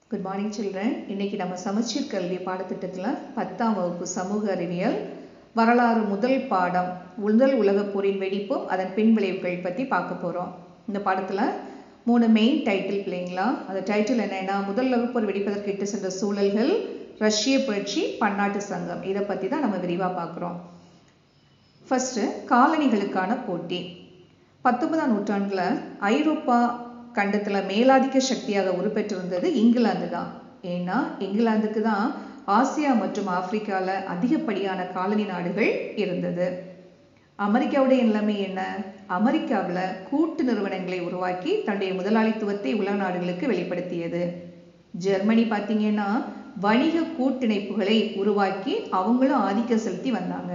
good morning children இன்னைக்கு நம்ம சமச்சீர் கல்வி பாடத்திட்டத்தில் பத்தாம் வகுப்பு சமூக அறிவியல் வரலாறு முதல் பாடம் முதல் உலகப் போரின் வெடிப்பும் அதன் பின் விளைவுகள் பற்றி பார்க்க போகிறோம் இந்த பாடத்தில் மூணு மெயின் டைட்டில் பிள்ளைங்களா அந்த டைட்டில் என்னன்னா முதல் உலகப் போர் வெடிப்பதற்கு இட்டு சென்ற சூழல்கள் ரஷ்ய புரட்சி பன்னாட்டு சங்கம் இதை பற்றி தான் நம்ம விரிவாக பார்க்குறோம் ஃபர்ஸ்ட் காலனிகளுக்கான போட்டி பத்தொன்பதாம் நூற்றாண்டுல ஐரோப்பா கண்டத்துல மேலாதிக்க சக்தியாக உருப்பெற்றிருந்தது இங்கிலாந்து தான் ஏன்னா இங்கிலாந்துக்கு தான் ஆசியா மற்றும் ஆப்பிரிக்கால அதிகப்படியான காலனி நாடுகள் இருந்தது அமெரிக்காவுடைய நிலைமை என்ன அமெரிக்காவில் கூட்டு நிறுவனங்களை உருவாக்கி தன்னுடைய முதலாளித்துவத்தை உலக நாடுகளுக்கு வெளிப்படுத்தியது ஜெர்மனி பார்த்தீங்கன்னா வணிக கூட்டிணைப்புகளை உருவாக்கி அவங்களும் ஆதிக்கம் செலுத்தி வந்தாங்க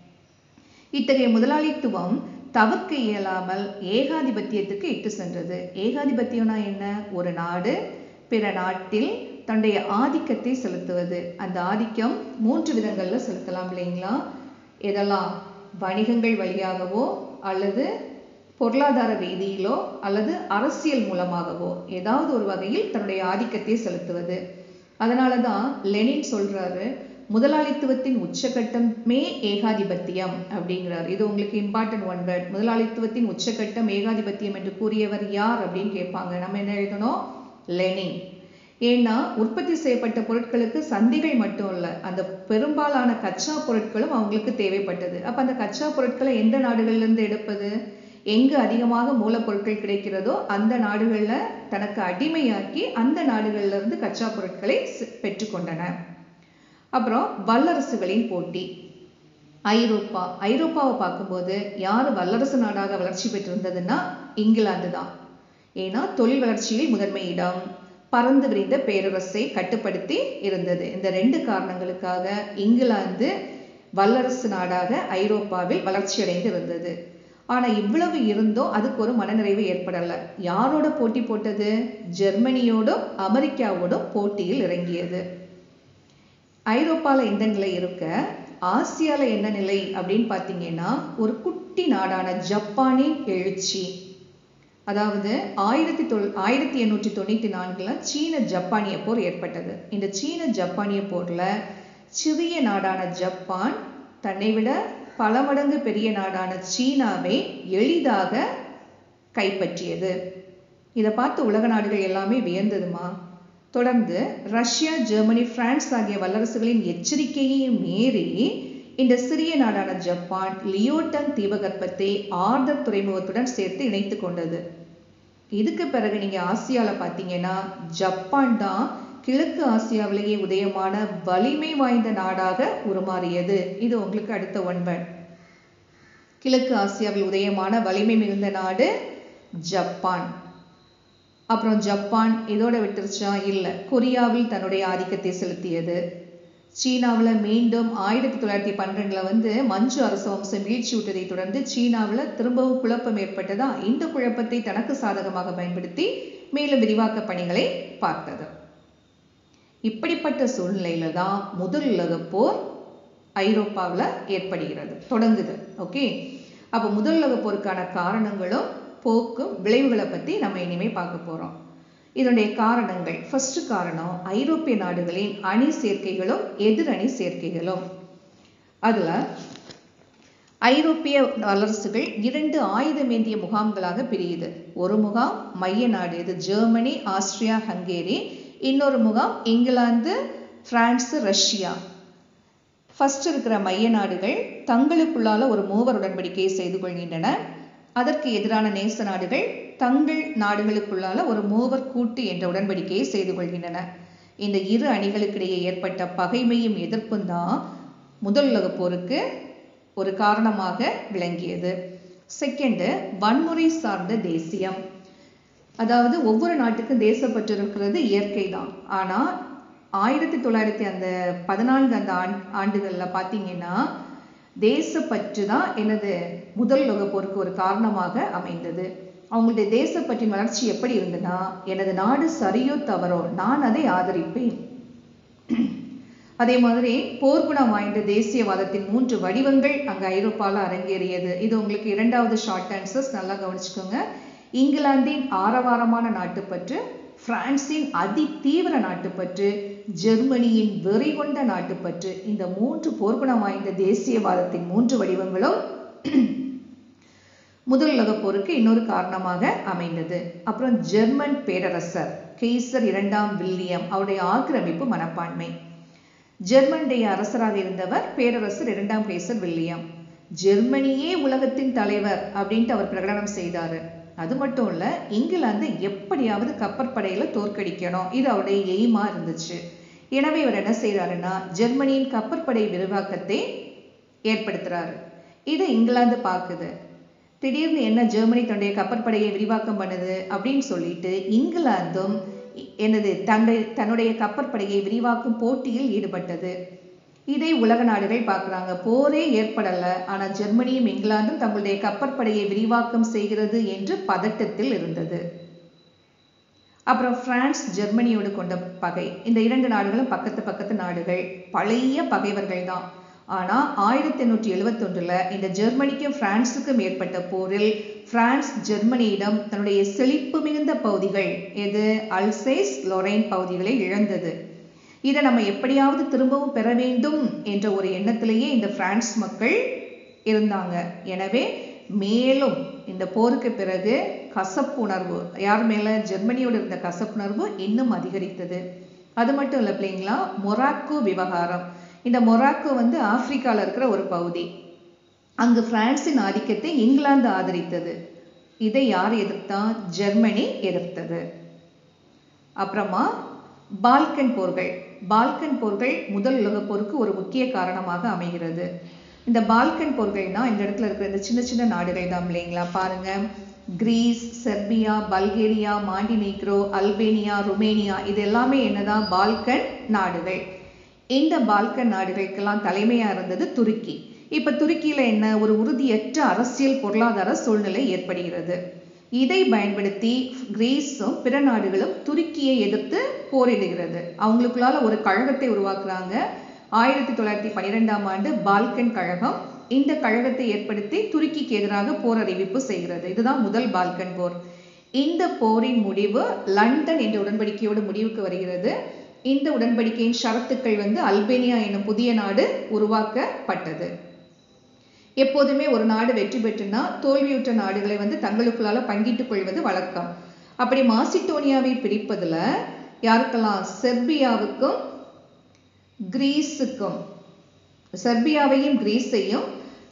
இத்தகைய முதலாளித்துவம் தவிர்க்க இயலாமல் ஏகாதிபத்தியத்துக்கு இட்டு சென்றது ஏகாதிபத்தியம்னா என்ன ஒரு நாடு பிற நாட்டில் தன்னுடைய ஆதிக்கத்தை செலுத்துவது அந்த ஆதிக்கம் மூன்று விதங்கள்ல செலுத்தலாம் இல்லைங்களா எதெல்லாம் வணிகங்கள் வழியாகவோ அல்லது பொருளாதார ரீதியிலோ அல்லது அரசியல் மூலமாகவோ ஏதாவது ஒரு வகையில் தன்னுடைய ஆதிக்கத்தை செலுத்துவது அதனால தான் லெனின் சொல்றாரு முதலாளித்துவத்தின் உச்சகட்டமே ஏகாதிபத்தியம் அப்படிங்கிறார் இது உங்களுக்கு இம்பார்ட்டன்ட் ஒன் வேர்ட் முதலாளித்துவத்தின் உச்சகட்டம் ஏகாதிபத்தியம் என்று கூறியவர் யார் அப்படின்னு கேட்பாங்க நம்ம என்ன எழுதணும் லெனின் ஏன்னா உற்பத்தி செய்யப்பட்ட பொருட்களுக்கு சந்தைகள் மட்டும் இல்லை அந்த பெரும்பாலான கச்சா பொருட்களும் அவங்களுக்கு தேவைப்பட்டது அப்ப அந்த கச்சா பொருட்களை எந்த நாடுகள்ல இருந்து எடுப்பது எங்கு அதிகமாக மூலப்பொருட்கள் கிடைக்கிறதோ அந்த நாடுகள்ல தனக்கு அடிமையாக்கி அந்த நாடுகள்ல இருந்து கச்சா பொருட்களை பெற்றுக்கொண்டன அப்புறம் வல்லரசுகளின் போட்டி ஐரோப்பா ஐரோப்பாவை பார்க்கும்போது யார் வல்லரசு நாடாக வளர்ச்சி பெற்றிருந்ததுன்னா இங்கிலாந்து தான் ஏன்னா தொழில் வளர்ச்சியில் முதன்மை இடம் பறந்து விரிந்த பேரரசை கட்டுப்படுத்தி இருந்தது இந்த ரெண்டு காரணங்களுக்காக இங்கிலாந்து வல்லரசு நாடாக ஐரோப்பாவில் வளர்ச்சி அடைந்து இருந்தது ஆனா இவ்வளவு இருந்தும் அதுக்கு ஒரு மனநிறைவு ஏற்படல யாரோட போட்டி போட்டது ஜெர்மனியோடும் அமெரிக்காவோடும் போட்டியில் இறங்கியது ஐரோப்பால இந்த நிலை இருக்க ஆசியால என்ன நிலை அப்படின்னு பாத்தீங்கன்னா ஒரு குட்டி நாடான ஜப்பானின் எழுச்சி அதாவது ஆயிரத்தி தொள் ஆயிரத்தி எண்ணூற்றி தொண்ணூத்தி நான்குல சீன ஜப்பானிய போர் ஏற்பட்டது இந்த சீன ஜப்பானிய போர்ல சிறிய நாடான ஜப்பான் தன்னை விட பல மடங்கு பெரிய நாடான சீனாவை எளிதாக கைப்பற்றியது இதை பார்த்து உலக நாடுகள் எல்லாமே வியந்ததுமா தொடர்ந்து ரஷ்யா ஜெர்மனி பிரான்ஸ் ஆகிய வல்லரசுகளின் எச்சரிக்கையை மீறி இந்த சிறிய நாடான ஜப்பான் லியோட்டன் தீபகற்பத்தை ஆர்டர் துறைமுகத்துடன் சேர்த்து இணைத்து கொண்டது இதுக்கு பிறகு நீங்க ஆசியால பாத்தீங்கன்னா ஜப்பான் தான் கிழக்கு ஆசியாவிலேயே உதயமான வலிமை வாய்ந்த நாடாக உருமாறியது இது உங்களுக்கு அடுத்த ஒன்பன் கிழக்கு ஆசியாவில் உதயமான வலிமை மிகுந்த நாடு ஜப்பான் அப்புறம் ஜப்பான் இதோட விட்டுருச்சா இல்லை கொரியாவில் தன்னுடைய ஆதிக்கத்தை செலுத்தியது சீனாவில் மீண்டும் ஆயிரத்தி தொள்ளாயிரத்தி பன்னிரெண்டுல வந்து மஞ்சு அரச வம்சம் வீழ்ச்சி விட்டதை தொடர்ந்து சீனாவில் திரும்பவும் குழப்பம் ஏற்பட்டதா இந்த குழப்பத்தை தனக்கு சாதகமாக பயன்படுத்தி மேலும் விரிவாக்க பணிகளை பார்த்தது இப்படிப்பட்ட சூழ்நிலையில தான் முதல் உலக போர் ஐரோப்பாவில் ஏற்படுகிறது தொடங்குது ஓகே அப்போ முதல் உலக போருக்கான காரணங்களும் போக்கும் விளைவுகளை பற்றி நம்ம இனிமே பார்க்க போகிறோம் இதனுடைய காரணங்கள் ஃபர்ஸ்ட் காரணம் ஐரோப்பிய நாடுகளின் அணி சேர்க்கைகளும் எதிர் அணி சேர்க்கைகளும் அதுல ஐரோப்பிய வல்லரசுகள் இரண்டு ஆயுதமேந்திய முகாம்களாக பிரியுது ஒரு முகாம் மைய நாடு இது ஜெர்மனி ஆஸ்திரியா ஹங்கேரி இன்னொரு முகாம் இங்கிலாந்து பிரான்ஸ் ரஷ்யா ஃபர்ஸ்ட் இருக்கிற மைய நாடுகள் தங்களுக்குள்ளால ஒரு மூவர் உடன்படிக்கையை செய்து கொள்கின்றன அதற்கு எதிரான நேச நாடுகள் தங்கள் நாடுகளுக்குள்ளால ஒரு மூவர் கூட்டு என்ற உடன்படிக்கையை செய்து கொள்கின்றன இந்த இரு அணிகளுக்கிடையே ஏற்பட்ட பகைமையும் எதிர்ப்பும் தான் முதல் உலக போருக்கு ஒரு காரணமாக விளங்கியது செகண்ட் வன்முறை சார்ந்த தேசியம் அதாவது ஒவ்வொரு நாட்டுக்கும் தேசப்பற்று இருக்கிறது இயற்கை தான் ஆனா ஆயிரத்தி தொள்ளாயிரத்தி அந்த பதினான்கு அந்த ஆண்டுகள்ல பாத்தீங்கன்னா தேசப்பற்று தான் எனது முதல் உலக போருக்கு ஒரு காரணமாக அமைந்தது அவங்களுடைய தேசப்பற்றின் வளர்ச்சி எப்படி இருந்ததுன்னா எனது நாடு சரியோ தவறோ நான் அதை ஆதரிப்பேன் அதே மாதிரி போர்க்குணம் வாய்ந்த தேசியவாதத்தின் மூன்று வடிவங்கள் அங்க ஐரோப்பால அரங்கேறியது இது உங்களுக்கு இரண்டாவது ஷார்ட் ஆன்சர்ஸ் நல்லா கவனிச்சுக்கோங்க இங்கிலாந்தின் ஆரவாரமான நாட்டுப்பற்று பிரான்சின் அதி தீவிர நாட்டுப்பற்று ஜெர்மனியின் வெறி கொண்ட நாட்டுப்பற்று இந்த மூன்று போர்க்குணம் வாய்ந்த தேசியவாதத்தின் மூன்று வடிவங்களும் முதல் உலகப் போருக்கு இன்னொரு காரணமாக அமைந்தது அப்புறம் ஜெர்மன் பேரரசர் கெய்சர் இரண்டாம் வில்லியம் அவருடைய ஆக்கிரமிப்பு மனப்பான்மை ஜெர்மனுடைய அரசராக இருந்தவர் பேரரசர் இரண்டாம் கெய்சர் வில்லியம் ஜெர்மனியே உலகத்தின் தலைவர் அப்படின்ட்டு அவர் பிரகடனம் செய்தாரு அது மட்டும் இல்ல இங்கிலாந்து எப்படியாவது கப்பற்படையில தோற்கடிக்கணும் இது அவருடைய எய்மா இருந்துச்சு எனவே இவர் என்ன செய்யறாருன்னா ஜெர்மனியின் கப்பற்படை விரிவாக்கத்தை ஏற்படுத்துறாரு இதை இங்கிலாந்து பார்க்குது திடீர்னு என்ன ஜெர்மனி தன்னுடைய கப்பற்படையை விரிவாக்கம் பண்ணுது அப்படின்னு சொல்லிட்டு இங்கிலாந்தும் என்னது தன்னுடைய தன்னுடைய கப்பற்படையை விரிவாக்கும் போட்டியில் ஈடுபட்டது இதை உலக நாடுகள் பார்க்குறாங்க போரே ஏற்படல ஆனா ஜெர்மனியும் இங்கிலாந்தும் தங்களுடைய கப்பற்படையை விரிவாக்கம் செய்கிறது என்று பதட்டத்தில் இருந்தது அப்புறம் பிரான்ஸ் ஜெர்மனியோடு கொண்ட பகை இந்த இரண்டு நாடுகளும் பக்கத்து பக்கத்து நாடுகள் பழைய பகைவர்கள் தான் ஆனா ஆயிரத்தி எண்ணூற்றி எழுவத்தொன்றுல இந்த ஜெர்மனிக்கும் பிரான்சுக்கும் ஏற்பட்ட போரில் பிரான்ஸ் ஜெர்மனியிடம் தன்னுடைய செழிப்பு மிகுந்த பகுதிகள் எது அல்சேஸ் லொரைன் பகுதிகளை இழந்தது இதை நம்ம எப்படியாவது திரும்பவும் பெற வேண்டும் என்ற ஒரு எண்ணத்திலேயே இந்த பிரான்ஸ் மக்கள் இருந்தாங்க எனவே மேலும் இந்த போருக்கு பிறகு கசப்புணர்வு யார் மேல ஜெர்மனியோடு இருந்த கசப்புணர்வு இன்னும் அதிகரித்தது அது மட்டும் இல்லை பிள்ளைங்களா மொராக்கோ விவகாரம் இந்த மொராக்கோ வந்து ஆப்பிரிக்கால இருக்கிற ஒரு பகுதி அங்கு பிரான்சின் ஆதிக்கத்தை இங்கிலாந்து ஆதரித்தது இதை யார் எதிர்த்தா ஜெர்மனி எதிர்த்தது அப்புறமா பால்கன் போர்கள் பால்கன் போர்கள் முதல் உலகப் போருக்கு ஒரு முக்கிய காரணமாக அமைகிறது இந்த பால்கன் போர்கள்னா இந்த இடத்துல இருக்கிற இந்த சின்ன சின்ன நாடுகள் தான் இல்லைங்களா பாருங்க Greece Serbia Bulgaria Montenegro Albania Romania இது எல்லாமே என்னதான் பால்கன் நாடுகள் இந்த பால்கன் நாடுகளுக்கெல்லாம் தலைமையா இருந்தது துருக்கி இப்ப துருக்கியில என்ன ஒரு உறுதியற்ற அரசியல் பொருளாதார சூழ்நிலை ஏற்படுகிறது இதை பயன்படுத்தி கிரீஸும் பிற நாடுகளும் துருக்கியை எதிர்த்து போரிடுகிறது அவங்களுக்குள்ளால ஒரு கழகத்தை உருவாக்குறாங்க ஆயிரத்தி தொள்ளாயிரத்தி பன்னிரெண்டாம் ஆண்டு பால்கன் கழகம் இந்த கழகத்தை ஏற்படுத்தி துருக்கிக்கு எதிராக போர் அறிவிப்பு செய்கிறது இதுதான் முதல் பால்கன் போர் இந்த போரின் முடிவு லண்டன் என்ற உடன்படிக்கையோடு முடிவுக்கு வருகிறது இந்த உடன்படிக்கையின் ஷரத்துக்கள் வந்து அல்பேனியா என்னும் புதிய நாடு உருவாக்கப்பட்டது எப்போதுமே ஒரு நாடு வெற்றி பெற்றுனா தோல்வியுற்ற நாடுகளை வந்து தங்களுக்குள்ளால பங்கிட்டுக் கொள்வது வழக்கம் அப்படி மாசிட்டோனியாவை பிரிப்பதுல யாருக்கெல்லாம் செர்பியாவுக்கும் கிரீஸுக்கும் செர்பியாவையும் கிரீஸையும்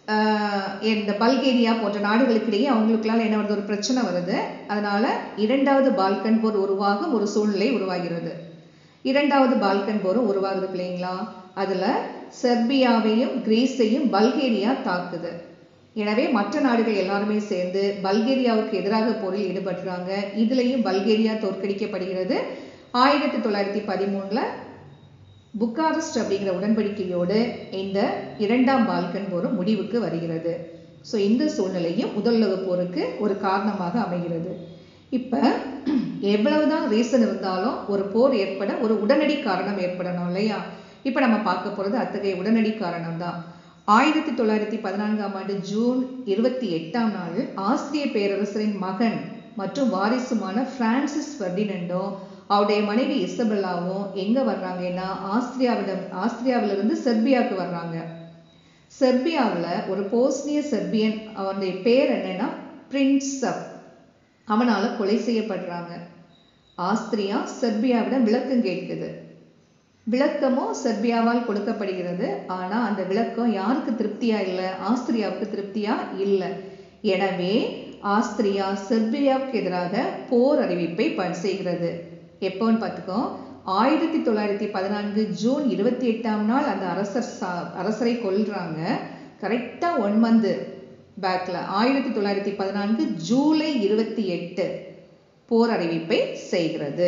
இந்த பல்கேரியா போன்ற நாடுகளுக்கிடையே அவங்களுக்குள்ளால என்ன வருது ஒரு பிரச்சனை வருது அதனால இரண்டாவது பால்கன் போர் உருவாகும் ஒரு சூழ்நிலை உருவாகிறது இரண்டாவது பால்கன் போரும் உருவாகுது பிள்ளைங்களா அதுல செர்பியாவையும் கிரீஸையும் பல்கேரியா தாக்குது எனவே மற்ற நாடுகள் எல்லாருமே சேர்ந்து பல்கேரியாவுக்கு எதிராக போரில் ஈடுபடுறாங்க இதுலயும் பல்கேரியா தோற்கடிக்கப்படுகிறது ஆயிரத்தி தொள்ளாயிரத்தி பதிமூணுல புக்காரஸ்ட் அப்படிங்கிற உடன்படிக்கையோடு இந்த இரண்டாம் பால்கன் போரும் முடிவுக்கு வருகிறது ஸோ இந்த சூழ்நிலையும் முதல் உலகப் போருக்கு ஒரு காரணமாக அமைகிறது இப்ப எவ்வளவுதான் ரீசன் இருந்தாலும் ஒரு போர் ஏற்பட ஒரு உடனடி காரணம் ஏற்படணும் இல்லையா இப்ப நம்ம பார்க்க போறது அத்தகைய உடனடி காரணம் தான் ஆயிரத்தி தொள்ளாயிரத்தி பதினான்காம் ஆண்டு ஜூன் இருபத்தி எட்டாம் நாள் ஆஸ்திரிய பேரரசரின் மகன் மற்றும் வாரிசுமான பிரான்சிஸ் ஃபெர்டினண்டோ அவருடைய மனைவி இசபெல்லாவும் எங்க வர்றாங்கன்னா ஆஸ்திரியாவிடம் ஆஸ்திரியாவிலிருந்து செர்பியாவுக்கு வர்றாங்க செர்பியாவில் ஒரு போஸ்னிய செர்பியன் அவனுடைய பேர் என்னன்னா பிரின்சப் அவனால கொலை செய்யப்படுறாங்க ஆஸ்திரியா செர்பியாவிடம் விளக்கம் கேட்குது விளக்கமும் செர்பியாவால் கொடுக்கப்படுகிறது ஆனா அந்த விளக்கம் யாருக்கு திருப்தியா இல்லை ஆஸ்திரியாவுக்கு திருப்தியா இல்லை எனவே ஆஸ்திரியா செர்பியாவுக்கு எதிராக போர் அறிவிப்பை செய்கிறது எப்போன்னு பார்த்துக்கோ ஆயிரத்தி தொள்ளாயிரத்தி பதினான்கு ஜூன் இருபத்தி எட்டாம் நாள் அந்த அரசர் அரசரை கொல்றாங்க கரெக்டா ஒன் மந்த் பேக்ல ஆயிரத்தி தொள்ளாயிரத்தி பதினான்கு ஜூலை இருபத்தி எட்டு போர் அறிவிப்பை செய்கிறது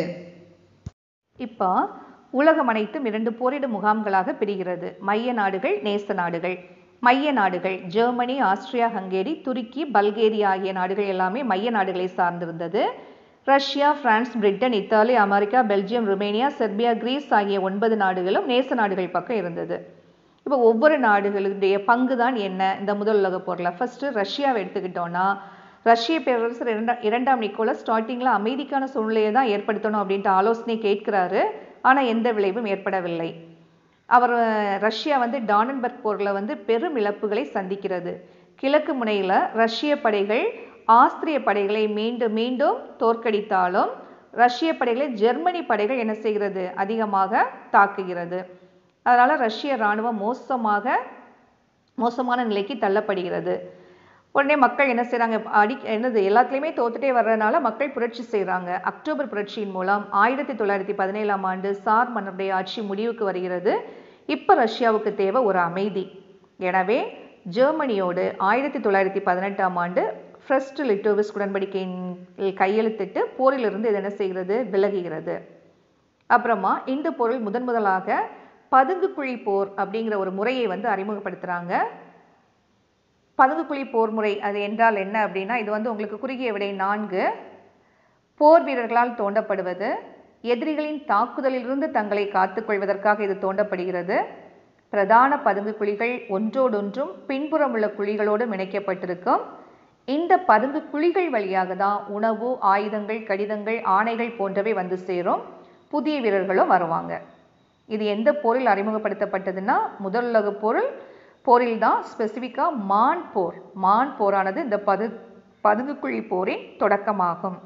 இப்போ உலகம் அனைத்தும் இரண்டு போரிடும் முகாம்களாக பிரிகிறது மைய நாடுகள் நேச நாடுகள் மைய நாடுகள் ஜெர்மனி ஆஸ்திரியா ஹங்கேரி துருக்கி பல்கேரியா ஆகிய நாடுகள் எல்லாமே மைய நாடுகளை சார்ந்திருந்தது Russia France Britain Italy America Belgium Romania Serbia Greece ஆகிய ஒன்பது நாடுகளும் நேச நாடுகள் பக்கம் இருந்தது இப்போ ஒவ்வொரு நாடுகளுடைய பங்கு தான் என்ன இந்த முதல் உலக போரில் ஃபர்ஸ்ட் ரஷ்யாவை எடுத்துக்கிட்டோம்னா ரஷ்ய பேரரசர் இரண்டா இரண்டாம் நிக்கோலஸ் ஸ்டார்டிங்கில் அமைதிக்கான சூழ்நிலையை தான் ஏற்படுத்தணும் அப்படின்ட்டு ஆலோசனை கேட்கிறாரு ஆனால் எந்த விளைவும் ஏற்படவில்லை அவர் ரஷ்யா வந்து டானன்பர்க் போரில் வந்து பெரும் இழப்புகளை சந்திக்கிறது கிழக்கு முனையில் ரஷ்ய படைகள் ஆஸ்திரிய படைகளை மீண்டும் மீண்டும் தோற்கடித்தாலும் ரஷ்ய படைகளை ஜெர்மனி படைகள் என்ன செய்கிறது அதிகமாக தாக்குகிறது அதனால் ரஷ்ய இராணுவம் மோசமாக மோசமான நிலைக்கு தள்ளப்படுகிறது உடனே மக்கள் என்ன செய்கிறாங்க அடி என்னது எல்லாத்துலேயுமே தோத்துட்டே வர்றதுனால மக்கள் புரட்சி செய்கிறாங்க அக்டோபர் புரட்சியின் மூலம் ஆயிரத்தி தொள்ளாயிரத்தி பதினேழாம் ஆண்டு சார் மன்னருடைய ஆட்சி முடிவுக்கு வருகிறது இப்போ ரஷ்யாவுக்கு தேவை ஒரு அமைதி எனவே ஜெர்மனியோடு ஆயிரத்தி தொள்ளாயிரத்தி பதினெட்டாம் ஆண்டு ஃபர்ஸ்ட் லிட்டோவிஸ் உடன்படிக்கையின் கையெழுத்திட்டு போரிலிருந்து இது என்ன செய்கிறது விலகுகிறது அப்புறமா இந்த போரில் முதன் முதலாக பதுங்குக்குழி போர் அப்படிங்கிற ஒரு முறையை வந்து அறிமுகப்படுத்துகிறாங்க பதுங்குக்குழி போர் முறை அது என்றால் என்ன அப்படின்னா இது வந்து உங்களுக்கு குறுகிய விடை நான்கு போர் வீரர்களால் தோண்டப்படுவது எதிரிகளின் தாக்குதலிலிருந்து தங்களை காத்துக்கொள்வதற்காக இது தோண்டப்படுகிறது பிரதான பதுங்கு குழிகள் ஒன்றோடொன்றும் பின்புறம் உள்ள குழிகளோடும் இணைக்கப்பட்டிருக்கும் இந்த பதுங்கு குழிகள் வழியாக தான் உணவு ஆயுதங்கள் கடிதங்கள் ஆணைகள் போன்றவை வந்து சேரும் புதிய வீரர்களும் வருவாங்க இது எந்த போரில் அறிமுகப்படுத்தப்பட்டதுன்னா முதல் உலக போரில் போரில் தான் ஸ்பெசிஃபிக்காக மான் போர் மான் போரானது இந்த பது பதுங்குக்குழி போரின் தொடக்கமாகும்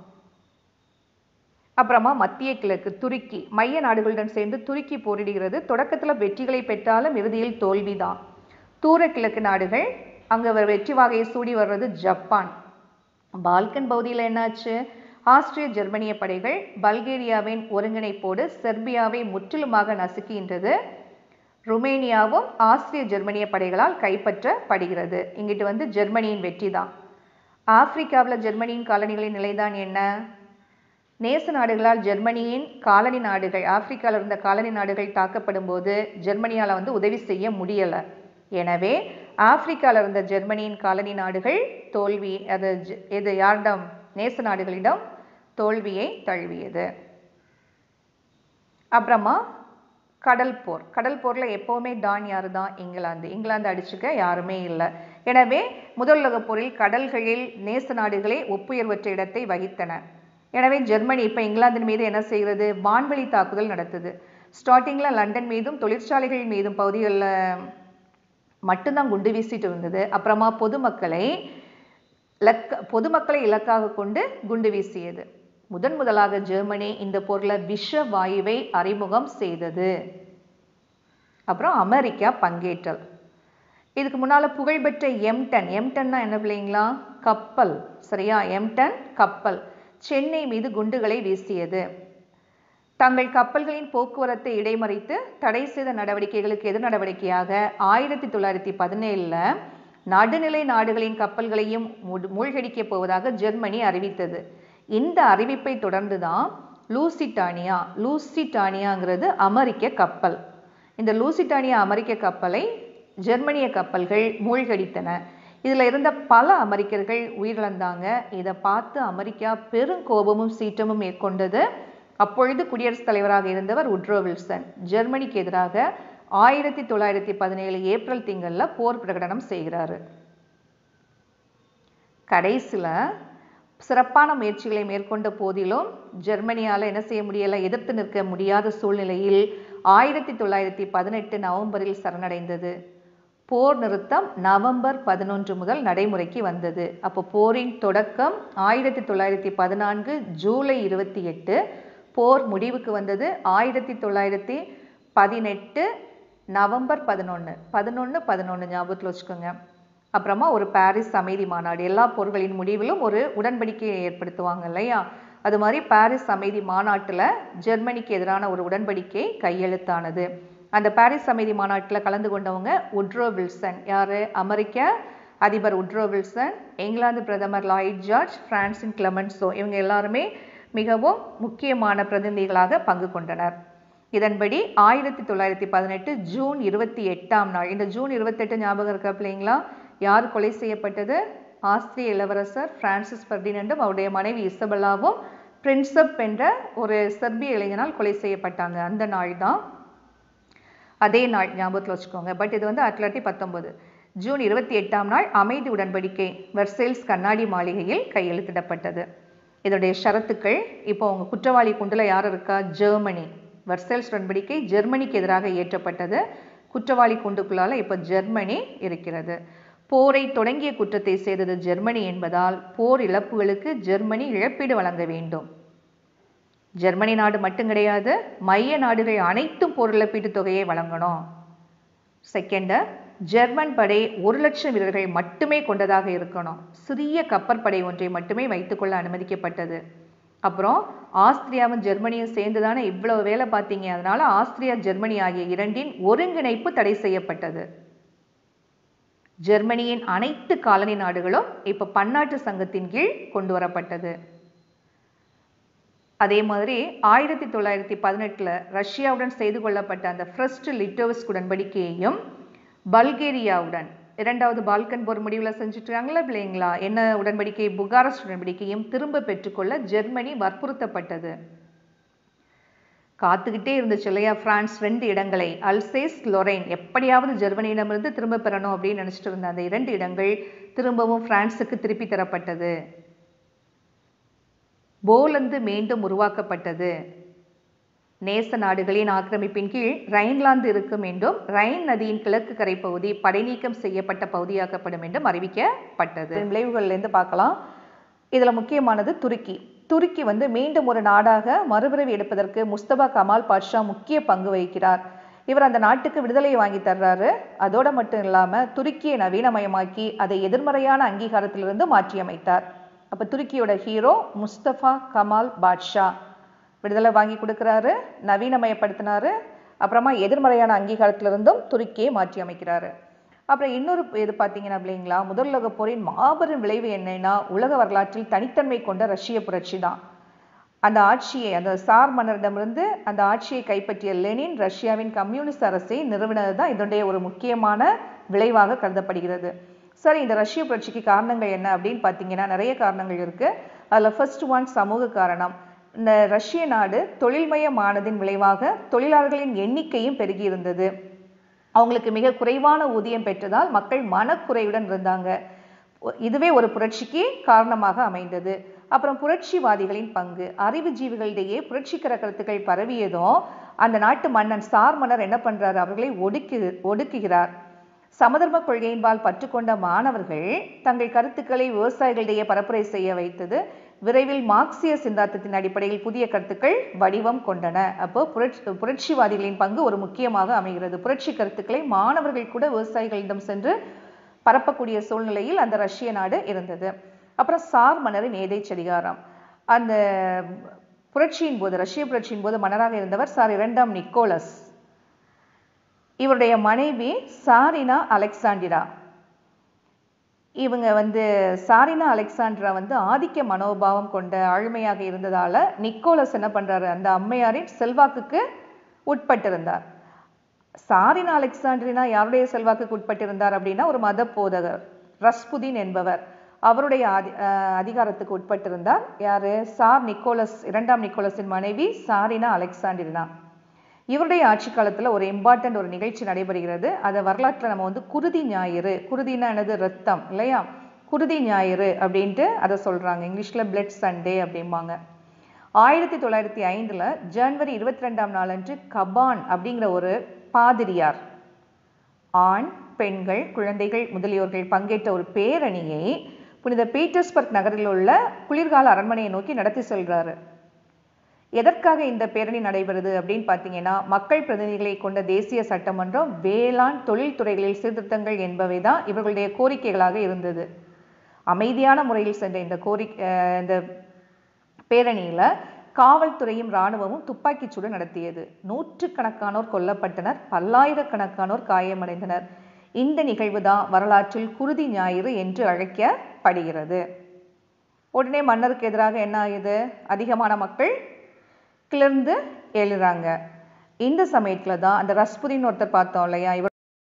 அப்புறமா மத்திய கிழக்கு துருக்கி மைய நாடுகளுடன் சேர்ந்து துருக்கி போரிடுகிறது தொடக்கத்தில் வெற்றிகளை பெற்றாலும் இறுதியில் தோல்விதான் தூர கிழக்கு நாடுகள் அங்கே வெற்றி வாகையை சூடி வர்றது ஜப்பான் பால்கன் பகுதியில் என்னாச்சு ஆஸ்திரிய ஜெர்மனிய படைகள் பல்கேரியாவின் ஒருங்கிணைப்போடு செர்பியாவை முற்றிலுமாக நசுக்குகின்றது ருமேனியாவும் ஆஸ்திரிய ஜெர்மனிய படைகளால் கைப்பற்றப்படுகிறது இங்கிட்டு வந்து ஜெர்மனியின் வெற்றி தான் ஆப்பிரிக்காவில் ஜெர்மனியின் காலனிகளின் நிலைதான் என்ன நேச நாடுகளால் ஜெர்மனியின் காலனி நாடுகள் ஆப்பிரிக்காவில் இருந்த காலனி நாடுகள் தாக்கப்படும் போது ஜெர்மனியால் வந்து உதவி செய்ய முடியலை எனவே ஆப்பிரிக்காவில் இருந்த ஜெர்மனியின் காலனி நாடுகள் தோல்வி அது இது யாரிடம் நேச நாடுகளிடம் தோல்வியை தழுவியது அப்புறமா கடல் போர் கடல் போரில் எப்போவுமே டான் யார் தான் இங்கிலாந்து இங்கிலாந்து அடிச்சுக்க யாருமே இல்லை எனவே முதல் உலகப் போரில் கடல்களில் நேச நாடுகளே ஒப்புயர்வற்ற இடத்தை வகித்தன எனவே ஜெர்மனி இப்போ இங்கிலாந்தின் மீது என்ன செய்கிறது வான்வெளி தாக்குதல் நடத்துது ஸ்டார்டிங்கில் லண்டன் மீதும் தொழிற்சாலைகள் மீதும் பகுதிகளில் மட்டும்தான் குண்டு வீசிட்டு இருந்தது அப்புறமா பொதுமக்களை இலக்க பொதுமக்களை இலக்காக கொண்டு குண்டு வீசியது முதன் முதலாக ஜெர்மனி இந்த போரில் விஷ வாயுவை அறிமுகம் செய்தது அப்புறம் அமெரிக்கா பங்கேற்றல் இதுக்கு முன்னால் புகழ்பெற்ற எம்டன் எம்டன்னா என்ன பிள்ளைங்களா கப்பல் சரியா எம்டன் கப்பல் சென்னை மீது குண்டுகளை வீசியது தங்கள் கப்பல்களின் போக்குவரத்தை இடைமறித்து தடை செய்த நடவடிக்கைகளுக்கு எதிர் நடவடிக்கையாக ஆயிரத்தி தொள்ளாயிரத்தி பதினேழில் நடுநிலை நாடுகளின் கப்பல்களையும் மூழ்கடிக்கப் போவதாக ஜெர்மனி அறிவித்தது இந்த அறிவிப்பை தொடர்ந்து தான் லூசிட்டானியா லூசிட்டானியாங்கிறது அமெரிக்க கப்பல் இந்த லூசிட்டானியா அமெரிக்க கப்பலை ஜெர்மனிய கப்பல்கள் மூழ்கடித்தன இதில் இருந்த பல அமெரிக்கர்கள் உயிரிழந்தாங்க இதை பார்த்து அமெரிக்கா பெரும் கோபமும் சீற்றமும் மேற்கொண்டது அப்பொழுது குடியரசுத் தலைவராக இருந்தவர் உட்ரோ வில்சன் ஜெர்மனிக்கு எதிராக ஆயிரத்தி தொள்ளாயிரத்தி பதினேழு ஏப்ரல் திங்களில் போர் பிரகடனம் செய்கிறாரு கடைசியில் சிறப்பான முயற்சிகளை மேற்கொண்ட போதிலும் ஜெர்மனியால் என்ன செய்ய முடியலை எதிர்த்து நிற்க முடியாத சூழ்நிலையில் ஆயிரத்தி தொள்ளாயிரத்தி பதினெட்டு நவம்பரில் சரணடைந்தது போர் நிறுத்தம் நவம்பர் பதினொன்று முதல் நடைமுறைக்கு வந்தது அப்போ போரின் தொடக்கம் ஆயிரத்தி தொள்ளாயிரத்தி பதினான்கு ஜூலை இருபத்தி எட்டு போர் முடிவுக்கு வந்தது ஆயிரத்தி தொள்ளாயிரத்தி பதினெட்டு நவம்பர் பதினொன்று பதினொன்று பதினொன்று ஞாபகத்தில் வச்சுக்கோங்க அப்புறமா ஒரு பாரிஸ் அமைதி மாநாடு எல்லா போர்களின் முடிவிலும் ஒரு உடன்படிக்கையை ஏற்படுத்துவாங்க இல்லையா அது மாதிரி பாரிஸ் அமைதி மாநாட்டில் ஜெர்மனிக்கு எதிரான ஒரு உடன்படிக்கை கையெழுத்தானது அந்த பாரிஸ் அமைதி மாநாட்டில் கலந்து கொண்டவங்க உட்ரோ வில்சன் யார் அமெரிக்க அதிபர் உட்ரோ வில்சன் இங்கிலாந்து பிரதமர் லாயிட் ஜார்ஜ் பிரான்சின் கிளமன்சோ இவங்க எல்லாருமே மிகவும் முக்கியமான பிரதிநிதிகளாக பங்கு கொண்டனர் இதன்படி ஆயிரத்தி தொள்ளாயிரத்தி பதினெட்டு ஜூன் இருபத்தி எட்டாம் நாள் இந்த ஜூன் இருபத்தெட்டு ஞாபகம் இருக்கா பிள்ளைங்களா யார் கொலை செய்யப்பட்டது ஆஸ்திரிய இளவரசர் பிரான்சிஸ் பர்டினண்டும் அவருடைய மனைவி இசபெல்லாவும் பிரின்சப் என்ற ஒரு செர்பிய இளைஞனால் கொலை செய்யப்பட்டாங்க அந்த நாள் தான் அதே நாள் ஞாபகத்தில் வச்சுக்கோங்க பட் இது வந்து ஆயிரத்தி தொள்ளாயிரத்தி பத்தொன்பது ஜூன் இருபத்தி எட்டாம் நாள் அமைதி உடன்படிக்கை வெர்சேல்ஸ் கண்ணாடி மாளிகையில் கையெழுத்திடப்பட்டது இதனுடைய ஷரத்துக்கள் இப்போ அவங்க குற்றவாளி குண்டுல யார் இருக்கா ஜெர்மனி வெர்சேல்ஸ் உடன்படிக்கை ஜெர்மனிக்கு எதிராக இயற்றப்பட்டது குற்றவாளி குண்டுக்குள்ளால இப்போ ஜெர்மனி இருக்கிறது போரை தொடங்கிய குற்றத்தை செய்தது ஜெர்மனி என்பதால் போர் இழப்புகளுக்கு ஜெர்மனி இழப்பீடு வழங்க வேண்டும் ஜெர்மனி நாடு மட்டும் கிடையாது மைய நாடுகள் அனைத்தும் போர் இழப்பீட்டு தொகையை வழங்கணும் செகண்ட் ஜெர்மன் படை ஒரு லட்சம் வீரர்கள் மட்டுமே கொண்டதாக இருக்கணும் சிறிய கப்பற்படை ஒன்றை மட்டுமே வைத்துக்கொள்ள அனுமதிக்கப்பட்டது அப்புறம் ஆஸ்திரியாவும் ஜெர்மனியும் சேர்ந்து தானே இவ்வளவு வேலை பார்த்தீங்க அதனால ஆஸ்திரியா ஜெர்மனி ஆகிய இரண்டின் ஒருங்கிணைப்பு தடை செய்யப்பட்டது ஜெர்மனியின் அனைத்து காலனி நாடுகளும் இப்ப பன்னாட்டு சங்கத்தின் கீழ் கொண்டு வரப்பட்டது அதே மாதிரி ஆயிரத்தி தொள்ளாயிரத்தி பதினெட்டுல ரஷ்யாவுடன் செய்து கொள்ளப்பட்ட அந்த ஃபர்ஸ்ட் லிட்டோவிஸ்க் உடன்படிக்கையையும் பல்கேரியாவுடன் இரண்டாவது பால்கன் போர் முடிவில் செஞ்சுட்டாங்களா இல்லைங்களா என்ன உடன்படிக்கை புகாரஸ்ட் உடன்படிக்கையும் திரும்ப பெற்றுக்கொள்ள ஜெர்மனி வற்புறுத்தப்பட்டது காத்துக்கிட்டே இருந்துச்சு இல்லையா பிரான்ஸ் ரெண்டு இடங்களை அல்சேஸ் லொரைன் எப்படியாவது ஜெர்மனியிடமிருந்து திரும்ப பெறணும் அப்படின்னு நினைச்சிட்டு இருந்த அந்த இரண்டு இடங்கள் திரும்பவும் பிரான்சுக்கு திருப்பி தரப்பட்டது போலந்து மீண்டும் உருவாக்கப்பட்டது நேச நாடுகளின் ஆக்கிரமிப்பின் கீழ் ரைன்லாந்து இருக்கும் என்றும் ரைன் நதியின் கிழக்கு கரை பகுதி படைநீக்கம் செய்யப்பட்ட பகுதியாக்கப்படும் என்றும் அறிவிக்கப்பட்டது விளைவுகள்லேருந்து பார்க்கலாம் இதில் முக்கியமானது துருக்கி துருக்கி வந்து மீண்டும் ஒரு நாடாக மறுபிறவி எடுப்பதற்கு முஸ்தபா கமால் பாட்ஷா முக்கிய பங்கு வகிக்கிறார் இவர் அந்த நாட்டுக்கு விடுதலையை வாங்கி தர்றாரு அதோட மட்டும் இல்லாமல் துருக்கியை நவீனமயமாக்கி அதை எதிர்மறையான அங்கீகாரத்திலிருந்து மாற்றியமைத்தார் அப்போ துருக்கியோட ஹீரோ முஸ்தபா கமால் பாட்ஷா விடுதலை வாங்கி கொடுக்குறாரு நவீனமயப்படுத்தினாரு அப்புறமா எதிர்மறையான அங்கீகாரத்திலிருந்தும் துருக்கியை மாற்றி அமைக்கிறாரு அப்புறம் இன்னொரு இது பார்த்தீங்கன்னா அப்படிங்களா முதல் உலக போரின் மாபெரும் விளைவு என்னன்னா உலக வரலாற்றில் தனித்தன்மை கொண்ட ரஷ்ய புரட்சி தான் அந்த ஆட்சியை அந்த சார் மன்னரிடமிருந்து அந்த ஆட்சியை கைப்பற்றிய லெனின் ரஷ்யாவின் கம்யூனிஸ்ட் அரசை நிறுவனது தான் இதனுடைய ஒரு முக்கியமான விளைவாக கருதப்படுகிறது சரி இந்த ரஷ்ய புரட்சிக்கு காரணங்கள் என்ன அப்படின்னு பார்த்தீங்கன்னா நிறைய காரணங்கள் இருக்கு அதில் ஃபர்ஸ்ட் ஒன் சமூக காரணம் இந்த ரஷ்ய நாடு தொழில்மயமானதின் விளைவாக தொழிலாளர்களின் எண்ணிக்கையும் பெருகி இருந்தது அவங்களுக்கு மிக குறைவான ஊதியம் பெற்றதால் மக்கள் மனக்குறையுடன் இருந்தாங்க இதுவே ஒரு புரட்சிக்கு காரணமாக அமைந்தது அப்புறம் புரட்சிவாதிகளின் பங்கு அறிவுஜீவிகளிடையே புரட்சிகர கருத்துக்கள் பரவியதும் அந்த நாட்டு மன்னன் சார் மன்னர் என்ன பண்றாரு அவர்களை ஒடுக்கு ஒடுக்குகிறார் சமதர்ம கொள்கையின்பால் பற்றுக்கொண்ட மாணவர்கள் தங்கள் கருத்துக்களை விவசாயிகளிடையே பரப்புரை செய்ய வைத்தது விரைவில் மார்க்சிய சிந்தாந்தத்தின் அடிப்படையில் புதிய கருத்துக்கள் வடிவம் கொண்டன அப்போ புரட்சி புரட்சிவாதிகளின் பங்கு ஒரு முக்கியமாக அமைகிறது புரட்சி கருத்துக்களை மாணவர்கள் கூட விவசாயிகளிடம் சென்று பரப்பக்கூடிய சூழ்நிலையில் அந்த ரஷ்ய நாடு இருந்தது அப்புறம் சார் மன்னரின் ஏதைச்சதிகாரம் அந்த புரட்சியின் போது ரஷ்ய புரட்சியின் போது மன்னராக இருந்தவர் சார் இரண்டாம் நிக்கோலஸ் இவருடைய மனைவி சாரினா அலெக்சாண்டிரா இவங்க வந்து சாரினா அலெக்சாண்ட்ரா வந்து ஆதிக்க மனோபாவம் கொண்ட ஆளுமையாக இருந்ததால நிக்கோலஸ் என்ன பண்றாரு அந்த அம்மையாரின் செல்வாக்குக்கு உட்பட்டிருந்தார் சாரினா அலெக்சாண்ட்ரினா யாருடைய செல்வாக்குக்கு உட்பட்டிருந்தார் அப்படின்னா ஒரு மத போதகர் ரஸ்புதீன் என்பவர் அவருடைய அதி அதிகாரத்துக்கு உட்பட்டிருந்தார் யாரு சார் நிக்கோலஸ் இரண்டாம் நிக்கோலஸின் மனைவி சாரினா அலெக்சாண்டிரினா இவருடைய ஆட்சி காலத்தில் ஒரு இம்பார்ட்டன்ட் ஒரு நிகழ்ச்சி நடைபெறுகிறது அதை வரலாற்றில் நம்ம வந்து குருதி ஞாயிறு குருதினா என்னது ரத்தம் இல்லையா குருதி ஞாயிறு அப்படின்ட்டு அதை சொல்கிறாங்க இங்கிலீஷில் பிளட் சண்டே அப்படிம்பாங்க ஆயிரத்தி தொள்ளாயிரத்தி ஐந்தில் ஜனவரி இருபத்தி ரெண்டாம் நாளன்று கபான் அப்படிங்கிற ஒரு பாதிரியார் ஆண் பெண்கள் குழந்தைகள் முதலியோர்கள் பங்கேற்ற ஒரு பேரணியை புனித பீட்டர்ஸ்பர்க் நகரில் உள்ள குளிர்கால அரண்மனையை நோக்கி நடத்தி செல்றாரு எதற்காக இந்த பேரணி நடைபெறுது அப்படின்னு பார்த்தீங்கன்னா மக்கள் பிரதிநிதிகளை கொண்ட தேசிய சட்டமன்றம் வேளாண் தொழில்துறைகளில் சீர்திருத்தங்கள் என்பவை தான் இவர்களுடைய கோரிக்கைகளாக இருந்தது அமைதியான முறையில் சென்ற இந்த கோரிக்கை இந்த பேரணியில் காவல்துறையும் இராணுவமும் துப்பாக்கிச்சூடு நடத்தியது நூற்றுக்கணக்கானோர் கொல்லப்பட்டனர் பல்லாயிரக்கணக்கானோர் காயமடைந்தனர் இந்த நிகழ்வு தான் வரலாற்றில் குருதி ஞாயிறு என்று அழைக்கப்படுகிறது உடனே மன்னருக்கு எதிராக என்ன ஆகுது அதிகமான மக்கள் கிளர்ந்து எழுறாங்க இந்த சமயத்துல தான் அந்த ரஸ்புரின் ஒருத்தர் பார்த்தோம் இல்லையா இவர்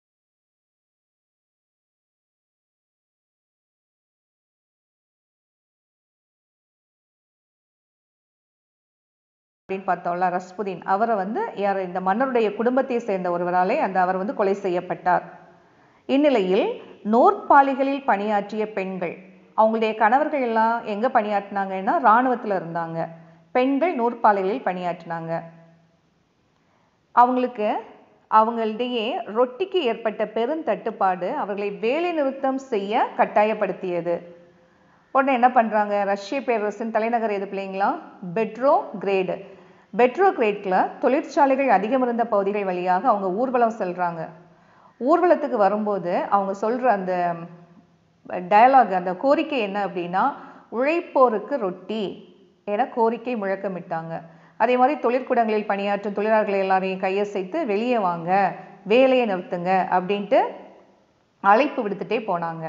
அப்படின்னு பார்த்தோம்ல ரஸ்புதீன் அவரை வந்து யார் இந்த மன்னருடைய குடும்பத்தை சேர்ந்த ஒருவராலே அந்த அவர் வந்து கொலை செய்யப்பட்டார் இந்நிலையில் நூற்பாலிகளில் பணியாற்றிய பெண்கள் அவங்களுடைய கணவர்கள் எல்லாம் எங்க பணியாற்றினாங்கன்னா இராணுவத்தில் இருந்தாங்க பெண்கள் நூற்பாலைகளில் பணியாற்றினாங்க அவங்களுக்கு அவங்களிடையே ரொட்டிக்கு ஏற்பட்ட பெருந்தட்டுப்பாடு அவர்களை வேலை நிறுத்தம் செய்ய கட்டாயப்படுத்தியது உடனே என்ன பண்றாங்க ரஷ்ய பேரரசின் தலைநகர் எது பிள்ளைங்களா பெட்ரோ கிரேடு பெட்ரோ கிரேட்ல தொழிற்சாலைகள் அதிகம் இருந்த பகுதிகள் வழியாக அவங்க ஊர்வலம் செல்றாங்க ஊர்வலத்துக்கு வரும்போது அவங்க சொல்ற அந்த டயலாக் அந்த கோரிக்கை என்ன அப்படின்னா உழைப்போருக்கு ரொட்டி என கோரிக்கை முழக்கமிட்டாங்க அதே மாதிரி தொழிற்கூடங்களில் பணியாற்றும் தொழிலாளர்களை எல்லாரையும் கையசைத்து வெளியே வாங்க வேலையை நிறுத்துங்க அப்படின்ட்டு அழைப்பு விடுத்துட்டே போனாங்க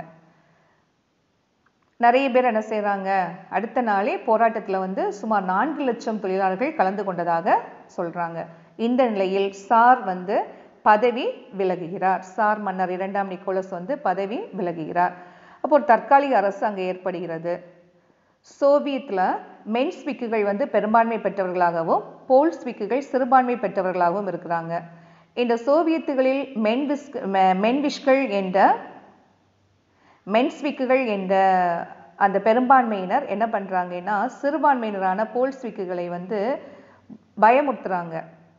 நிறைய பேர் என்ன செய்றாங்க அடுத்த நாளே போராட்டத்துல வந்து சுமார் நான்கு லட்சம் தொழிலாளர்கள் கலந்து கொண்டதாக சொல்றாங்க இந்த நிலையில் சார் வந்து பதவி விலகுகிறார் சார் மன்னர் இரண்டாம் நிக்கோலஸ் வந்து பதவி விலகுகிறார் அப்போ ஒரு தற்காலிக அரசு அங்கே ஏற்படுகிறது சோவியத்தில் மென்ஸ்விக்குகள் வந்து பெரும்பான்மை பெற்றவர்களாகவும் போல்ஸ்விக்குகள் சிறுபான்மை பெற்றவர்களாகவும் இருக்கிறாங்க இந்த சோவியத்துகளில் மென்விஸ் மென்விஷ்கள் என்ற மென்ஸ்விக்குகள் என்ற அந்த பெரும்பான்மையினர் என்ன பண்றாங்கன்னா சிறுபான்மையினரான போல்ஸ்விக்குகளை வந்து பயமுறுத்துறாங்க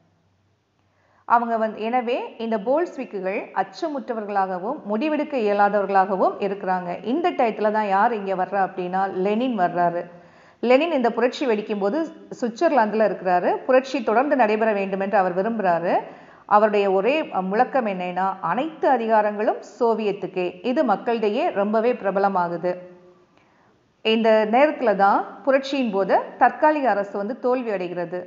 அவங்க வந்து எனவே இந்த போல்ஸ்விக்குகள் அச்சமுற்றவர்களாகவும் முடிவெடுக்க இயலாதவர்களாகவும் இருக்கிறாங்க இந்த டயத்துல தான் யார் இங்க வர்றா அப்படின்னா லெனின் வர்றாரு லெனின் இந்த புரட்சி வெடிக்கும் போது சுவிட்சர்லாந்துல இருக்கிறாரு புரட்சி தொடர்ந்து நடைபெற வேண்டும் என்று அவர் விரும்புறாரு அவருடைய ஒரே முழக்கம் என்னன்னா அனைத்து அதிகாரங்களும் சோவியத்துக்கே இது மக்களிடையே ரொம்பவே பிரபலமாகுது இந்த நேரத்துல தான் புரட்சியின் போது தற்காலிக அரசு வந்து தோல்வி அடைகிறது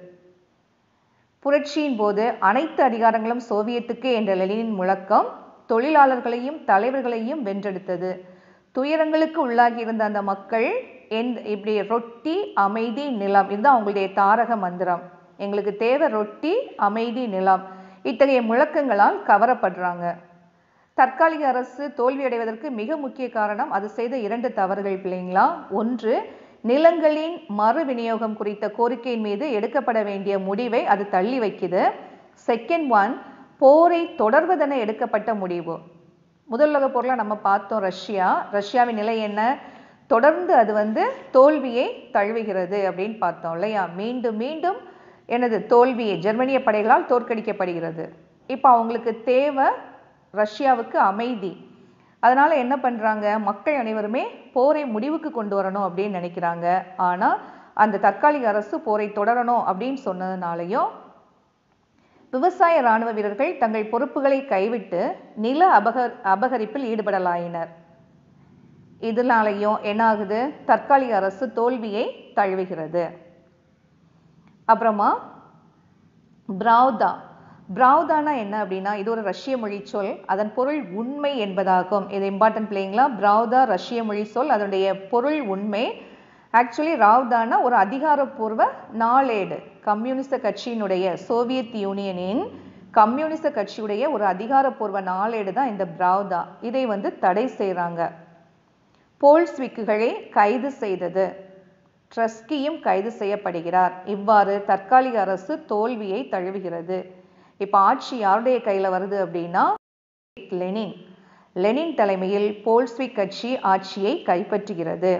புரட்சியின் போது அனைத்து அதிகாரங்களும் சோவியத்துக்கே என்ற லெனினின் முழக்கம் தொழிலாளர்களையும் தலைவர்களையும் வென்றெடுத்தது துயரங்களுக்கு உள்ளாகி இருந்த அந்த மக்கள் எந் இப்படி ரொட்டி அமைதி நிலம் இதுதான் அவங்களுடைய தாரக மந்திரம் எங்களுக்கு தேவை ரொட்டி அமைதி நிலம் இத்தகைய முழக்கங்களால் கவரப்படுறாங்க தற்காலிக அரசு தோல்வியடைவதற்கு மிக முக்கிய காரணம் அது செய்த இரண்டு தவறுகள் பிள்ளைங்களா ஒன்று நிலங்களின் மறு விநியோகம் குறித்த கோரிக்கையின் மீது எடுக்கப்பட வேண்டிய முடிவை அது தள்ளி வைக்குது செகண்ட் ஒன் போரை தொடர்வதென எடுக்கப்பட்ட முடிவு முதல் உலக போர்ல நம்ம பார்த்தோம் ரஷ்யா ரஷ்யாவின் நிலை என்ன தொடர்ந்து அது வந்து தோல்வியை தழுவுகிறது அப்படின்னு பார்த்தோம் இல்லையா மீண்டும் மீண்டும் எனது தோல்வியை ஜெர்மனிய படைகளால் தோற்கடிக்கப்படுகிறது இப்போ அவங்களுக்கு தேவை ரஷ்யாவுக்கு அமைதி அதனால என்ன பண்றாங்க மக்கள் அனைவருமே போரை முடிவுக்கு கொண்டு வரணும் அப்படின்னு நினைக்கிறாங்க ஆனா அந்த தற்காலிக அரசு போரை தொடரணும் அப்படின்னு சொன்னதுனாலையும் விவசாய ராணுவ வீரர்கள் தங்கள் பொறுப்புகளை கைவிட்டு நில அபக அபகரிப்பில் ஈடுபடலாயினர் இதனாலையும் என்ன ஆகுது தற்காலிக அரசு தோல்வியை தழுவுகிறது அப்புறமா பிராவ்தா பிராவ்தானா என்ன அப்படின்னா இது ஒரு ரஷ்ய மொழி சொல் அதன் பொருள் உண்மை என்பதாகும் இது இம்பார்ட்டன்ட் பிள்ளைங்களா பிராவ்தா ரஷ்ய மொழி சொல் அதனுடைய பொருள் உண்மை ஆக்சுவலி ராவ்தானா ஒரு அதிகாரப்பூர்வ நாளேடு கம்யூனிச கட்சியினுடைய சோவியத் யூனியனின் கம்யூனிச கட்சியுடைய ஒரு அதிகாரப்பூர்வ நாளேடு தான் இந்த பிராவ்தா இதை வந்து தடை செய்கிறாங்க போல்ஸ்விக்குகளை கைது செய்தது ட்ரஸ்கியும் கைது செய்யப்படுகிறார் இவ்வாறு தற்காலிக அரசு தோல்வியை தழுவுகிறது இப்ப ஆட்சி யாருடைய கையில வருது அப்படின்னா லெனின் லெனின் தலைமையில் போல்ஸ்விக் கட்சி ஆட்சியை கைப்பற்றுகிறது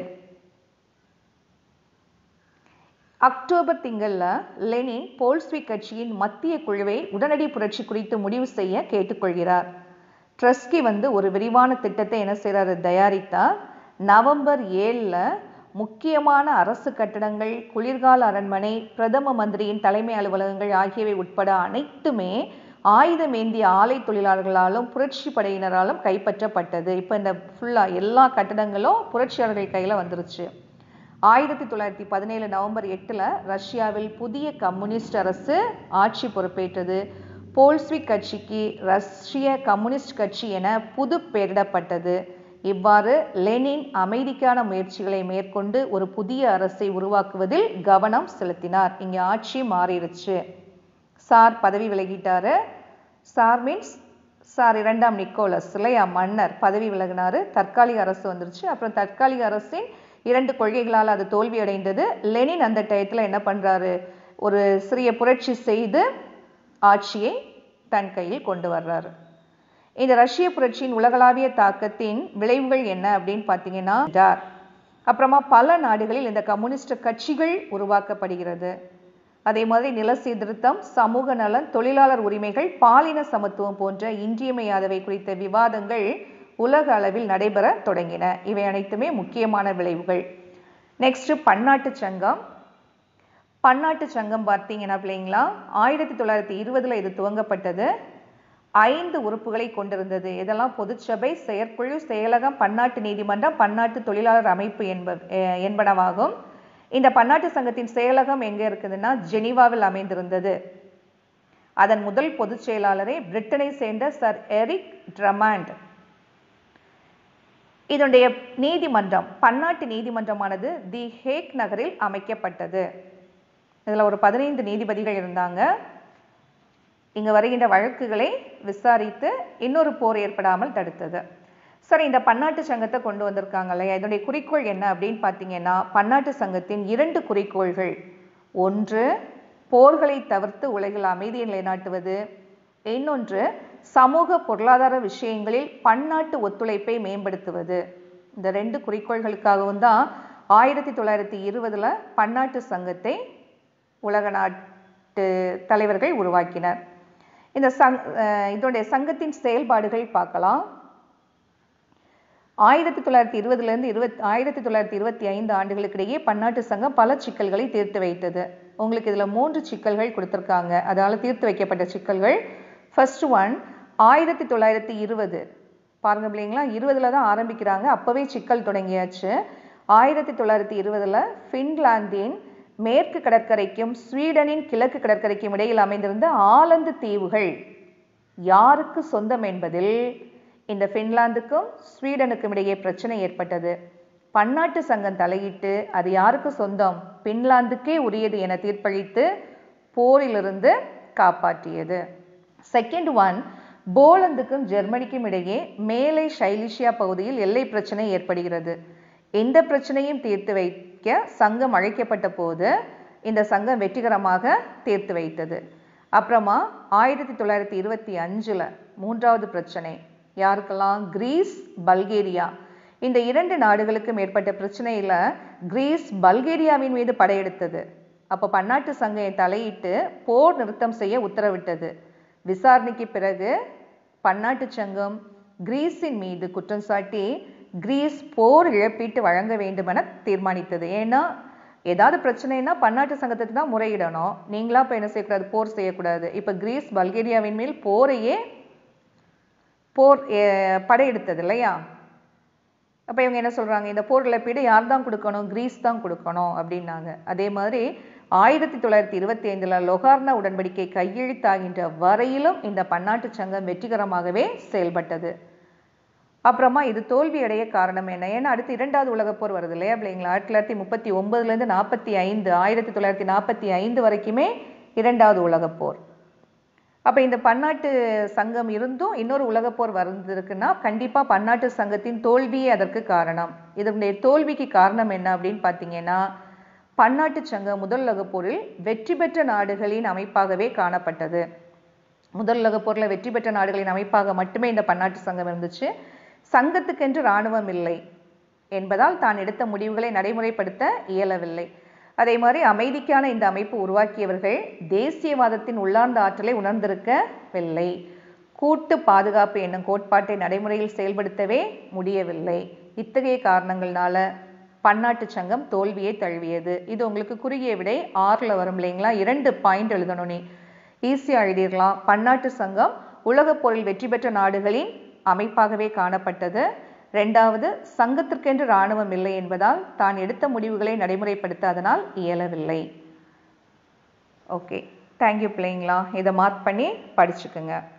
அக்டோபர் திங்கள்ல லெனின் போல்ஸ்விக் கட்சியின் மத்திய குழுவை உடனடி புரட்சி குறித்து முடிவு செய்ய கேட்டுக்கொள்கிறார் ட்ரஸ்கி வந்து ஒரு விரிவான திட்டத்தை என்ன செய்றாரு தயாரித்தார் நவம்பர் ஏழுல முக்கியமான அரசு கட்டடங்கள் குளிர்கால அரண்மனை பிரதம மந்திரியின் தலைமை அலுவலகங்கள் ஆகியவை உட்பட அனைத்துமே ஆயுதம் ஏந்திய ஆலை தொழிலாளர்களாலும் புரட்சி படையினராலும் கைப்பற்றப்பட்டது இப்போ இந்த ஃபுல்லா எல்லா கட்டடங்களும் புரட்சியாளர்கள் கையில வந்துருச்சு ஆயிரத்தி தொள்ளாயிரத்தி பதினேழு நவம்பர் எட்டுல ரஷ்யாவில் புதிய கம்யூனிஸ்ட் அரசு ஆட்சி பொறுப்பேற்றது போல்ஸ்விக் கட்சிக்கு ரஷ்ய கம்யூனிஸ்ட் கட்சி என புது பெயரிடப்பட்டது இவ்வாறு லெனின் அமைதிக்கான முயற்சிகளை மேற்கொண்டு ஒரு புதிய அரசை உருவாக்குவதில் கவனம் செலுத்தினார் இங்க ஆட்சி மாறிடுச்சு சார் பதவி விலகிட்டாரு சார் மீன்ஸ் சார் இரண்டாம் நிக்கோலஸ் இல்லையா மன்னர் பதவி விலகினாரு தற்காலிக அரசு வந்துருச்சு அப்புறம் தற்காலிக அரசின் இரண்டு கொள்கைகளால் அது தோல்வி அடைந்தது லெனின் அந்த டயத்துல என்ன பண்றாரு ஒரு சிறிய புரட்சி செய்து ஆட்சியை தன் கையில் கொண்டு வர்றாரு இந்த ரஷ்ய புரட்சியின் உலகளாவிய தாக்கத்தின் விளைவுகள் என்ன அப்படின்னு பார்த்தீங்கன்னா டார் அப்புறமா பல நாடுகளில் இந்த கம்யூனிஸ்ட் கட்சிகள் உருவாக்கப்படுகிறது அதே மாதிரி நில சீர்திருத்தம் சமூக நலன் தொழிலாளர் உரிமைகள் பாலின சமத்துவம் போன்ற இன்றியமையாதவை குறித்த விவாதங்கள் உலக அளவில் நடைபெற தொடங்கின இவை அனைத்துமே முக்கியமான விளைவுகள் நெக்ஸ்ட் பன்னாட்டு சங்கம் பன்னாட்டு சங்கம் பார்த்தீங்கன்னா பிள்ளைங்களா ஆயிரத்தி தொள்ளாயிரத்தி இருபதுல இது துவங்கப்பட்டது ஐந்து உறுப்புகளை கொண்டிருந்தது இதெல்லாம் பொதுச்சபை செயற்குழு செயலகம் பன்னாட்டு நீதிமன்றம் பன்னாட்டு தொழிலாளர் அமைப்பு என்ப என்பனவாகும் இந்த பன்னாட்டு சங்கத்தின் செயலகம் எங்க இருக்குதுன்னா ஜெனீவாவில் அமைந்திருந்தது அதன் முதல் பொதுச் செயலாளரை பிரிட்டனை சேர்ந்த சர் எரிக் ட்ரமாண்ட் இதனுடைய நீதிமன்றம் பன்னாட்டு நீதிமன்றமானது தி ஹேக் நகரில் அமைக்கப்பட்டது இதில் ஒரு பதினைந்து நீதிபதிகள் இருந்தாங்க இங்கு வருகின்ற வழக்குகளை விசாரித்து இன்னொரு போர் ஏற்படாமல் தடுத்தது சரி இந்த பன்னாட்டு சங்கத்தை கொண்டு வந்திருக்காங்க இல்லையா இதனுடைய குறிக்கோள் என்ன அப்படின்னு பார்த்தீங்கன்னா பன்னாட்டு சங்கத்தின் இரண்டு குறிக்கோள்கள் ஒன்று போர்களை தவிர்த்து உலகில் அமைதியை நிலைநாட்டுவது இன்னொன்று சமூக பொருளாதார விஷயங்களில் பன்னாட்டு ஒத்துழைப்பை மேம்படுத்துவது இந்த ரெண்டு குறிக்கோள்களுக்காகவும் தான் ஆயிரத்தி தொள்ளாயிரத்தி இருபதுல பன்னாட்டு சங்கத்தை உலக நாட்டு தலைவர்கள் உருவாக்கினர் இந்த சங் இதனுடைய சங்கத்தின் செயல்பாடுகள் பார்க்கலாம் ஆயிரத்தி தொள்ளாயிரத்தி இருபதுலேருந்து இருபத் ஆயிரத்தி தொள்ளாயிரத்தி இருபத்தி ஐந்து ஆண்டுகளுக்கிடையே பன்னாட்டு சங்கம் பல சிக்கல்களை தீர்த்து வைத்தது உங்களுக்கு இதில் மூன்று சிக்கல்கள் கொடுத்துருக்காங்க அதால் தீர்த்து வைக்கப்பட்ட சிக்கல்கள் ஃபர்ஸ்ட் ஒன் ஆயிரத்தி தொள்ளாயிரத்தி இருபது பாருங்க பிள்ளைங்களா இருபதுல தான் ஆரம்பிக்கிறாங்க அப்போவே சிக்கல் தொடங்கியாச்சு ஆயிரத்தி தொள்ளாயிரத்தி இருபதுல ஃபின்லாந்தின் மேற்கு கடற்கரைக்கும் ஸ்வீடனின் கிழக்கு கடற்கரைக்கும் இடையில் அமைந்திருந்த ஆலந்து தீவுகள் யாருக்கு சொந்தம் என்பதில் இந்த பின்லாந்துக்கும் ஸ்வீடனுக்கும் இடையே பிரச்சனை ஏற்பட்டது பன்னாட்டு சங்கம் தலையிட்டு அது யாருக்கு சொந்தம் பின்லாந்துக்கே உரியது என தீர்ப்பளித்து போரிலிருந்து காப்பாற்றியது செகண்ட் ஒன் போலந்துக்கும் ஜெர்மனிக்கும் இடையே மேலை சைலிஷியா பகுதியில் எல்லை பிரச்சனை ஏற்படுகிறது இந்த பிரச்சனையும் தீர்த்து வைக்க சங்கம் அழைக்கப்பட்ட போது இந்த சங்கம் வெற்றிகரமாக தீர்த்து வைத்தது அப்புறமா ஆயிரத்தி தொள்ளாயிரத்தி இருபத்தி அஞ்சுல மூன்றாவது பிரச்சனை யாருக்கெல்லாம் கிரீஸ் பல்கேரியா இந்த இரண்டு நாடுகளுக்கும் ஏற்பட்ட பிரச்சனையில கிரீஸ் பல்கேரியாவின் மீது படையெடுத்தது அப்போ பன்னாட்டு சங்கம் தலையிட்டு போர் நிறுத்தம் செய்ய உத்தரவிட்டது விசாரணைக்கு பிறகு பன்னாட்டு சங்கம் கிரீஸின் மீது குற்றம் சாட்டி கிரீஸ் போர் இழப்பீட்டு வழங்க வேண்டும் என தீர்மானித்தது ஏன்னா ஏதாவது பிரச்சனைனா பன்னாட்டு சங்கத்துக்கு தான் முறையிடணும் நீங்களா இப்போ என்ன செய்யக்கூடாது போர் செய்யக்கூடாது இப்போ கிரீஸ் பல்கேரியாவின் மேல் போரையே போர் படையெடுத்தது இல்லையா அப்போ இவங்க என்ன சொல்கிறாங்க இந்த போர் இழப்பீடு யார் தான் கொடுக்கணும் கிரீஸ் தான் கொடுக்கணும் அப்படின்னாங்க அதே மாதிரி ஆயிரத்தி தொள்ளாயிரத்தி இருபத்தி ஐந்தில் லொகார்னா உடன்படிக்கை கையெழுத்தாகின்ற வரையிலும் இந்த பன்னாட்டு சங்கம் வெற்றிகரமாகவே செயல்பட்டது அப்புறமா இது தோல்வி அடைய காரணம் என்ன ஏன்னா அடுத்து இரண்டாவது உலகப் போர் வருது இல்லையா பிள்ளைங்களா ஆயிரத்தி தொள்ளாயிரத்தி முப்பத்தி ஒன்பதுலேருந்து நாற்பத்தி ஐந்து ஆயிரத்தி தொள்ளாயிரத்தி நாற்பத்தி ஐந்து வரைக்குமே இரண்டாவது உலகப் போர் அப்போ இந்த பன்னாட்டு சங்கம் இருந்தும் இன்னொரு உலகப் போர் வந்திருக்குன்னா கண்டிப்பாக பன்னாட்டு சங்கத்தின் தோல்வியே அதற்கு காரணம் இதனுடைய தோல்விக்கு காரணம் என்ன அப்படின்னு பார்த்தீங்கன்னா பன்னாட்டு சங்கம் முதல் உலகப் போரில் வெற்றி பெற்ற நாடுகளின் அமைப்பாகவே காணப்பட்டது முதல் உலகப் போரில் வெற்றி பெற்ற நாடுகளின் அமைப்பாக மட்டுமே இந்த பன்னாட்டு சங்கம் இருந்துச்சு சங்கத்துக்கென்று இராணுவம் இல்லை என்பதால் தான் எடுத்த முடிவுகளை நடைமுறைப்படுத்த இயலவில்லை அதே மாதிரி அமைதிக்கான இந்த அமைப்பு உருவாக்கியவர்கள் தேசியவாதத்தின் உள்ளார்ந்த ஆற்றலை உணர்ந்திருக்கவில்லை கூட்டு பாதுகாப்பு என்னும் கோட்பாட்டை நடைமுறையில் செயல்படுத்தவே முடியவில்லை இத்தகைய காரணங்கள்னால பன்னாட்டு சங்கம் தோல்வியை தழுவியது இது உங்களுக்கு குறுகிய விடை ஆறில் வரும் இல்லைங்களா இரண்டு பாயிண்ட் எழுதணும் நீ ஈஸியாக எழுதிடலாம் பன்னாட்டு சங்கம் உலகப் போரில் வெற்றி பெற்ற நாடுகளின் அமைப்பாகவே காணப்பட்டது ரெண்டாவது சங்கத்திற்கென்று இராணுவம் இல்லை என்பதால் தான் எடுத்த முடிவுகளை நடைமுறைப்படுத்த அதனால் இயலவில்லை ஓகே தேங்க்யூ பிள்ளைங்களா இதை மார்க் பண்ணி படிச்சுக்குங்க